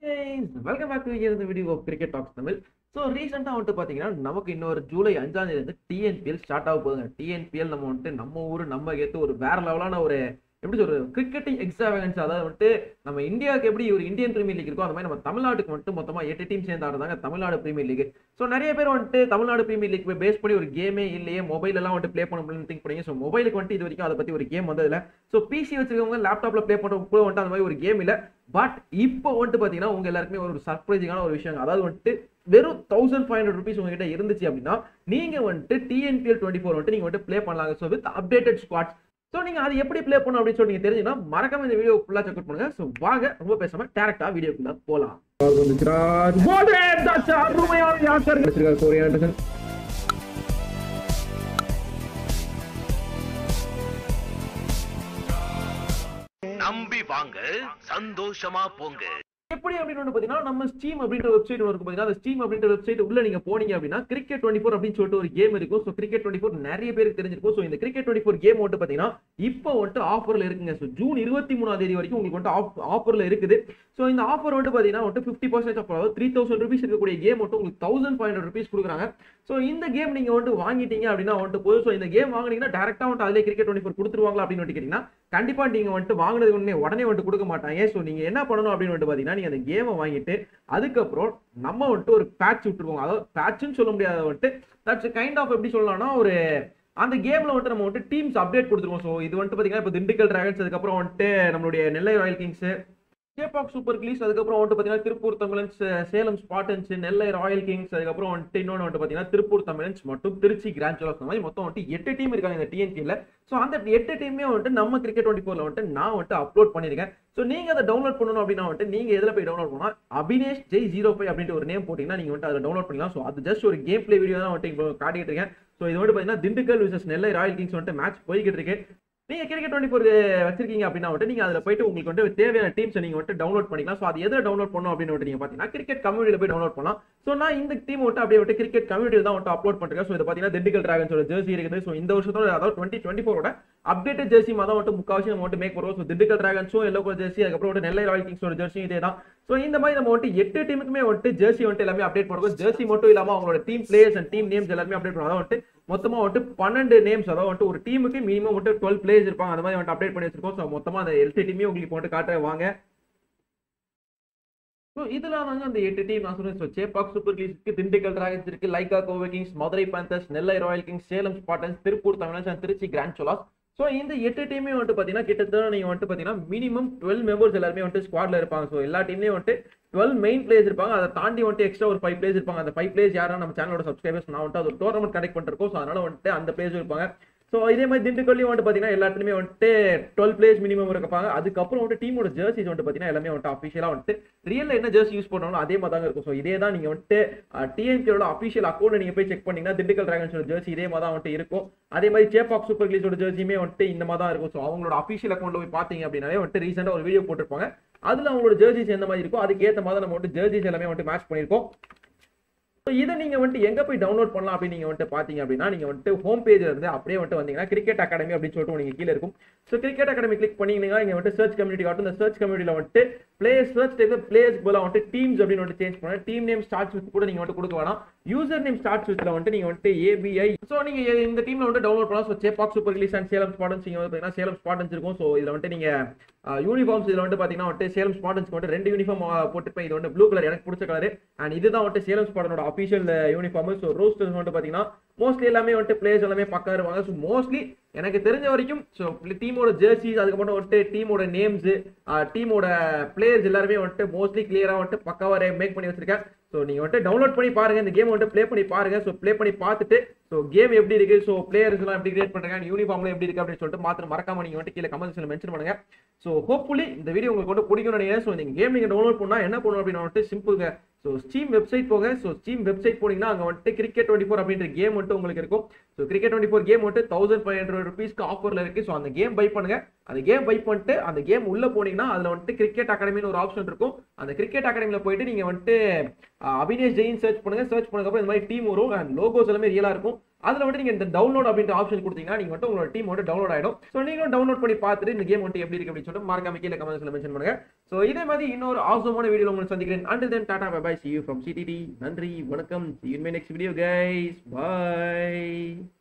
welcome back to இந்த video cricket talks Tamil so ரீசெண்டாக வந்துட்டு பார்த்தீங்கன்னா நமக்கு இன்னொரு ஜூலை அஞ்சாம் தேதி வந்து டிஎன்பிஎல் ஸ்டார்ட் ஆக போகுதுங்க டிஎன்பிஎல் நம்ம வந்துட்டு நம்ம ஊர் நம்ம ஏற்று ஒரு வேற லெவலான ஒரு எப்படி சொல்றது கிரிக்கெட்டிங் எக்ஸாவகன்ஸ் அதாவது வந்துட்டு நம்ம இந்தியாவுக்கு எப்படி ஒரு இந்தியன் பிரீமியர் லீக் இருக்கோ அந்த மாதிரி நம்ம தமிழ்நாட்டுக்கு மட்டும் மொத்தமாக எட்டு டீம் சேர்ந்து ஆடுறாங்க தமிழ்நாடு பிரீமியர் லீக் ஸோ நிறைய பேர் வந்துட்டு தமிழ்நாடு பிரீமியர் லீக் பேஸ் பண்ணி ஒரு கேமே இல்லையே மொபைல் எல்லாம் வந்துட்டு ப்ளே பண்ண முடியும்னு திங்க் பண்ணீங்க ஸோ மொபைலுக்கு வந்துட்டு இது வரைக்கும் அதை பற்றி ஒரு கேம் வந்ததில்ல ஸோ பிசி வச்சிருக்கவங்க லேப்டாப்ல ப்ளே பண்ணுறவங்க கூட வந்துட்டு அந்த மாதிரி ஒரு கேம் இல்லை பட் இப்போ வந்துட்டு பார்த்தீங்கன்னா உங்க எல்லாருக்குமே ஒரு சர்ப்ரைசிங்கான ஒரு விஷயம் அதாவது வந்துட்டு வெறும் தௌசண்ட் ஃபைவ் ஹண்ட்ரட் ருபீஸ் உங்ககிட்ட இருந்துச்சு அப்படின்னா நீங்க வந்துட்டு டிஎன்பிஎல் டுவெண்ட்டி ஃபோர் வந்துட்டு நீங்க வந்துட்டு ப்ளே பண்ணலாங்க so with updated squads so நீங்க அது எப்படி ப்ளே பண்ணணும் அப்படின்னு சொல்லி நீங்க தெரிஞ்சுன்னா மறக்காம இந்த வீடியோ ஃபுல்லா செக் பண்ணுங்க ஸோ வாங்க ரொம்ப பேசாம டேரக்டா வீடியோக்குள்ள போலாம் நம்பி வாங்க சந்தோஷமா போங்க எப்படி அப்படின்னு வந்து பாத்தீங்கன்னா நம்ம ஸ்டீம் அப்படின்ற வெப்சைட் இருக்கு பாத்தீங்கன்னா அந்த ஸ்டீம் அப்படின்ற வெப்சைட் உள்ள நீங்க போனீங்க அப்படின்னா கிரிக்கெட் டுவெண்ட்டி ஃபோர் அப்படின்னு சொல்லிட்டு ஒரு கேம் இருக்கும் ஸோ கிரிக்கெட் டுவெண்ட்டி ஃபோர் நிறைய பேருக்கு தெரிஞ்சிருக்கும் ஸோ இந்த கிரிக்கெட் டுவெண்ட்டி ஃபோர் கேம் வந்துட்டு பாத்தீங்கன்னா இப்போ வந்துட்டு ஆஃபர்ல இருக்குங்க ஸோ ஜூன் இருபத்தி மூணாம் தேதி வரைக்கும் உங்களுக்கு வந்துட்டு ஆஃபர்ல இருக்குது ஸோ இந்த ஆஃபர் வந்துட்டு பாத்தீங்கன்னா வந்துட்டு ஃபிஃப்டி பர்சன்ட் ஆஃப் அதாவது த்ரீ தௌசண்ட் ருபீஸ் இருக்கக்கூடிய கேம் மட்டும் உங்களுக்கு தௌசண்ட் ஃபைவ் ஹண்ட்ரட் ருபீஸ் கொடுக்குறாங்க ஸோ இந்த கேம் நீங்க வந்துட்டு வாங்கிட்டீங்க அப்படின்னா வந்துட்டு போதும் ஸோ இந்த கேம் வாங்குனீங்கன்னா டேரக்டா வந்துட்டு அதிலே கிரிக்கெட் டுவெண்ட்டி ஃபோர் கொடுத்துருவாங்களா அப்படின்னு வந்துட்டு கேட்டீங்கன்னா கண்டிப்பா நீங்க வந்துட்டு வாங்கினது உடனே உடனே வந்துட்டு கொடுக்க மாட்டாங்க ஸோ நீங்க என்ன பண்ணணும் அப்படின்னு வந்துட்டு பாத்தீங்கன்னா நீங்க அந்த கேமை வாங்கிட்டு அதுக்கப்புறம் நம்ம வந்துட்டு ஒரு பேட்ச் விட்டுருவோம் அதாவது பேட்ச்னு சொல்ல முடியாத வந்துட்டு தட்ஸ் கைண்ட் ஆஃப் எப்படி சொல்லலாம்னா ஒரு அந்த கேம்ல வந்துட்டு நம்ம வந்துட்டு டீம்ஸ் அப்டேட் கொடுத்துருவோம் ஸோ இது வந்துட்டு பாத்தீங்கன்னா இப்போ திண்டுக்கல் டிராகன்ஸ் அதுக்கப்புறம் வந்துட்டு நம்மளுடைய Nellai royal kings Chepauk super kings அதுக்கப்புறம் வந்துட்டு பார்த்தீங்கன்னா Tiruppur Tamizhans Salem spartans Nellai royal kings அதுக்கப்புறம் வந்துட்டு இன்னொன்று வந்துட்டு பார்த்தீங்கன்னா திருப்பூர் தமிழன்ஸ் மற்றும் திருச்சி கிராண்ட் அந்த மாதிரி மொத்தம் வந்துட்டு எட்டு டீம் இருக்காங்க இந்த டிஎன்பியில் ஸோ அந்த எட்டு டீமே வந்துட்டு நம்ம கிரிக்கெட் டுவெண்ட்டி ஃபோரில் வந்துட்டு நான் வந்துட்டு அப்லோட் பண்ணியிருக்கேன் ஸோ நீங்கள் அதை டவுன்லோட் பண்ணணும் அப்படின்னா வந்துட்டு நீங்கள் எதில் போய் டவுன்லோட் பண்ணலாம் அபினேஷ் ஜெய் ஜீரோ ஃபைவ் அப்படின்ற ஒரு நேம் போட்டிங்கன்னா நீங்கள் வந்துட்டு அதை டவுன்லோட் பண்ணலாம் ஸோ அது ஜஸ்ட் ஒரு கேம் பிளே வீடியோ தான் வந்துட்டு இப்போ காட்டிட்டு இருக்கேன் ஸோ இது வந்துட்டு பார்த்தீங்கன்னா Dindigul versus Nellai royal kings வந்துட்டு மேட்ச் போய்கிட்டு இருக்கு நீங்க கிரிக்கெட் டுவெண்ட்டி ஃபோர் வச்சிருக்கீங்க அப்படின்னா வந்துட்டு நீங்க அதுல போயிட்டு உங்களுக்கு வந்து தேவையான டீம்ஸ் நீங்க வந்துட்டு டவுன்லோட் பண்ணிக்கலாம் ஸோ அது எதை டவுன்லோட் பண்ணணும் அப்படின்னு வந்துட்டு நீங்க பாத்தீங்கன்னா கிரிக்கெட் கம்யூனிட்டியில் போய் டவுன்லோட் பண்ணலாம் ஸோ நான் இந்த டீம் வந்துட்டு அப்படியே விட்டு கிரிக்கெட் கம்யூனிட்டியில் தான் வந்துட்டு அப்லோட் பண்றேன் ஸோ இதை பாத்தீங்கன்னா திண்டுக்கல் டிராகன்ஸோட ஜெர்சி இருக்குது ஸோ இந்த வருஷத்தோட அதாவது டுவெண்ட்டி டுவெண்ட்டி ஃபோரோட அப்டேட்டட் ஜெர்சி தான் வந்துட்டு முக்காவாசி நம்ம வந்துட்டு மேக் பண்ணுவோம் ஸோ திண்டுக்கல் டிராகன்ஸும் எல்லோ கலர் ஜெர்சி அதுக்கப்புறம் வந்து நெல்லை ராயல் கிங்ஸோட ஜெர்சியும் இதே தான் ஸோ இந்த மாதிரி நம்ம வந்துட்டு எட்டு டீமுக்குமே வந்துட்டு ஜெர்சி வந்துட்டு எல்லாமே அப்டேட் பண்ணுவோம் ஜெர்சி மட்டும் இல்லாம அவங்களோட team players and team names எல்லாமே அப்டேட் பண்ணுவோம் அதாவது வந்துட்டு மொத்தமா வந்துட்டு பன்னெண்டு நேம்ஸ் அதாவது வந்துட்டு ஒரு டீமுக்கு மினிமம் வந்துட்டு டுவெல் பிளேயர்ஸ் இருப்பாங்க அந்த மாதிரி வந்துட்டு அப்டேட் பண்ணி வச்சிருக்கோம் ஸோ மொத்தமா அந்த எல்டி டீமே உங்களுக்கு போட்டு காட்டுறேன் வாங்க ஸோ இதெல்லாம் வந்து அந்த எட்டு டீம் நான் சொன்னேன் ஸோ சேப்பாக் சூப்பர் கிங்ஸ் இருக்கு திண்டுக்கல் டிராகன்ஸ் இருக்கு Lyca Kovai kings Madurai panthers Nellai royal kings Salem spartans Tiruppur Tamizhans and Tiruchi grand Cholas so இந்த எட்டு டீமே வந்துட்டு பார்த்தீங்கன்னா கிட்டத்தட்ட நீங்கள் வந்துட்டு பார்த்தீங்கன்னா மினிமம் டுவெல் மெம்பர்ஸ் எல்லாருமே வந்துட்டு ஸ்குவாட்ல இருப்பாங்க ஸோ எல்லா டீம்லேயும் வந்துட்டு டுவெல் மெயின் பிளேயர்ஸ் இருப்பாங்க அதை தாண்டி வந்துட்டு எக்ஸ்ட்ரா ஒரு ஃபைவ் பிளேயர்ஸ் இருப்பாங்க அந்த ஃபைவ் பிளேயர்ஸ் யாரும் நம்ம சேனலோட சப்ஸ்கிரைபர்ஸ் நான் வந்துட்டு அது ஒரு டோர்னமெண்ட் கனெக்ட் பண்ணிருக்கோம் ஸோ அதனால வந்துட்டு அந்த பிளேயர்ஸ் இருப்பாங்க ஸோ இதே மாதிரி திண்டுக்கல்லையும் வந்துட்டு பார்த்தீங்கன்னா எல்லாத்துலையுமே வந்துட்டு டுவெல் பிளேயர்ஸ் மினிமம் இருப்பாங்க அதுக்கப்புறம் வந்துட்டு டீமோட ஜெர்சிஸ் வந்துட்டு பார்த்தீங்கன்னா எல்லாமே வந்துட்டு அஃபிஷியலாக வந்துட்டு ரியல்ல என்ன ஜெர்சி யூஸ் பண்ணாலும் அதே மாதிரி தாங்க இருக்கும் ஸோ இதே தான் நீங்கள் வந்துட்டு டிஎன்கேயோட அஃபிஷியல் அக்கௌண்ட் நீங்கள் போய் செக் பண்ணீங்கன்னா திண்டுக்கல் டிராகன்ஸோட ஜெர்சி இதே மாதிரி தான் வந்துட்டு இருக்கும் அதே மாதிரி சேப்பாக் சூப்பர் கிளீஸோட ஜெர்சியுமே வந்துட்டு இந்த மாதிரி தான் இருக்கும் ஸோ அவங்களோட அஃபிஷியல் அக்கௌண்ட்ல போய் பார்த்தீங்க அப்படின்னாவே வந்துட்டு ரீசெண்டாக ஒரு வீடியோ போட்டிருப்பாங்க அதில் அவங்களோட ஜெர்சிஸ் எந்த மாதிரி இருக்கோ அதுக்கு ஏற்ற மாதிரி நம்ம வந்துட்டு ஜெர்சிஸ் எல்லாமே வந்துட்டு மேட்ச் பண்ணியிருக்கோம் ஸோ இதை நீங்க வந்துட்டு எங்க போய் டவுன்லோட் பண்ணலாம் அப்படின்னு நீங்க வந்துட்டு பாத்தீங்க அப்படின்னா நீங்க வந்துட்டு ஹோம் பேஜ்ல இருந்து அப்படியே வந்துட்டு வந்தீங்கன்னா கிரிக்கெட் அகாடமி அப்படின்னு சொல்லிட்டு நீங்க கீழே இருக்கும் ஸோ கிரிக்கெட் அகாடமி கிளிக் பண்ணீங்கன்னா இங்க வந்துட்டு சர்ச் கம்யூனிட்டி காட்டும் இந்த சர்ச் கம்யூனிட்டில வந்துட்டு பிளேயர்ஸ் சர்ச் டைப்ல பிளேயர்ஸ் போல வந்துட்டு டீம்ஸ் அப்படின்னு வந்துட்டு சேஞ்ச் பண்ண டீம் நேம் ஸ்டார்ட்ஸ் வித் கூட நீங்க வந்துட்டு கொடுக்க வேணாம் யூசர் நேம் ஸ்டார்ட்ஸ் வித்ல வந்துட்டு நீங்க வந்துட்டு ஏபிஐ ஸோ நீங்க இந்த டீம்ல வந்து டவுன்லோட் பண்ணலாம் so Chepauk super kings and Salem spartans நீங்க வந்து பாத்தீங்கன்னா சேலம் ஸ்பாட்டன்ஸ் இருக்கும் ஸோ இதுல வந்துட்டு நீங்க யூனிஃபார்ம்ஸ் இதுல வந்து பாத்தீங்கன்னா வந்துட்டு சேலம் ஸ்பாட்டன்ஸ்க்கு வந்துட்டு ரெண்டு யூனிஃபார்ம் போட்டுப்பேன் இது வந்து ப்ளூ கலர் எனக்கு பிடிச்ச கலர் அண்ட் இதுதான் வந்துட்டு சேலம் ஸ்பாட்டனோட அஃபிஷியல் யூனிஃபார்ம் ஸோ ரோஸ்டர்ஸ் வந்துட்டு பாத்தீங்கன்னா மோஸ்ட்லி எல்லாமே வந்துட்டு பிளேயர்ஸ் எல்லாமே பக்கா இருப்பாங்க ஸோ மோஸ்ட்லி எனக்கு தெரிஞ்ச வரைக்கும் ஸோ டீமோட ஜெர்சிஸ் அதுக்கப்புறம் வந்துட்டு டீமோட நேம்ஸ் டீமோட பிளேயர்ஸ் எல்லாருமே வந்துட்டு மோஸ்ட்லி கிளியரா வந்துட்டு பக்காவாக மேக் பண்ணி வச்சிருக்கேன் ஸோ நீங்க வந்துட்டு டவுன்லோட் பண்ணி பாருங்க இந்த கேம் வந்துட்டு ப்ளே பண்ணி பாருங்க ஸோ ப்ளே பண்ணி பார்த்துட்டு ஸோ கேம் எப்படி இருக்கு ஸோ பிளேயர்ஸ் எல்லாம் எப்படி கிரியேட் பண்றாங்க யூனிஃபார்ம்ல எப்படி இருக்கு அப்படின்னு சொல்லிட்டு மாத்திரம் மறக்காம நீங்க வந்துட்டு கீழே கமெண்ட்ஸ்ல மென்ஷன் பண்ணுங்க ஸோ ஹோப்ஃபுல்லி இந்த வீடியோ உங்களுக்கு வந்து பிடிக்கும்னு நினைக்கிறேன் ஸோ இந்த கேம் நீங்க டவுன்லோட் பண்ணா என்ன பண்ணணும் அப்படின்னு வந்துட்டு சிம்பிள்ங்க ஸோ ஸ்டீம் வெப்சைட் போங்க ஸோ ஸ்டீம் வெப்சைட் போனீங்கன்னா அங்கே வந்துட்டு கிரிக்கெட் டுவெண்ட்டி ஃபோர் அப்படின்ற கேம் வந்துட்டு உங்களுக்கு இருக்கும் so cricket twenty four game வந்துட்டு தௌசண்ட் ஃபைவ் ஹண்ட்ரட் ருபீஸ்க்கு ஆஃபரில் இருக்கு ஸோ அந்த கேம் பை பண்ணுங்க அந்த கேம் பை பண்ணிட்டு அந்த கேம் உள்ள போனீங்கன்னா அதில் வந்துட்டு கிரிக்கெட் அகாடமின்னு ஒரு ஆப்ஷன் இருக்கும் அந்த கிரிக்கெட் அகாடமியில் போயிட்டு நீங்கள் வந்துட்டு அஹ், அபினேஷ் ஜெயின் சர்ச் பண்ணுங்க சர்ச் பண்ணதுக்கப்புறம் இந்த மாதிரி டீம் வரும் அண்ட் லோகோஸ் எல்லாமே ரியலாக இருக்கும் அதுல வந்து நீங்க இந்த டவுன்லோட் அப்படின்ற ஆப்ஷன் கொடுத்தீங்கன்னா நீங்க வந்து உங்களோட டீம் வந்து டவுன்லோட் ஆயிடும் ஸோ நீங்களும் டவுன்லோட் பண்ணி பார்த்துட்டு இந்த கேம் வந்து எப்படி இருக்கு அப்படின்னு சொல்லிட்டு மறக்காம கீழே கமெண்ட்ஸ்ல மென்ஷன் பண்ணுங்க ஸோ இதே மாதிரி இன்னொரு ஆசமான வீடியோ உங்களுக்கு சந்திக்கிறேன் and then tata bye bye see you from CTT நன்றி வணக்கம் see you in my next video guys bye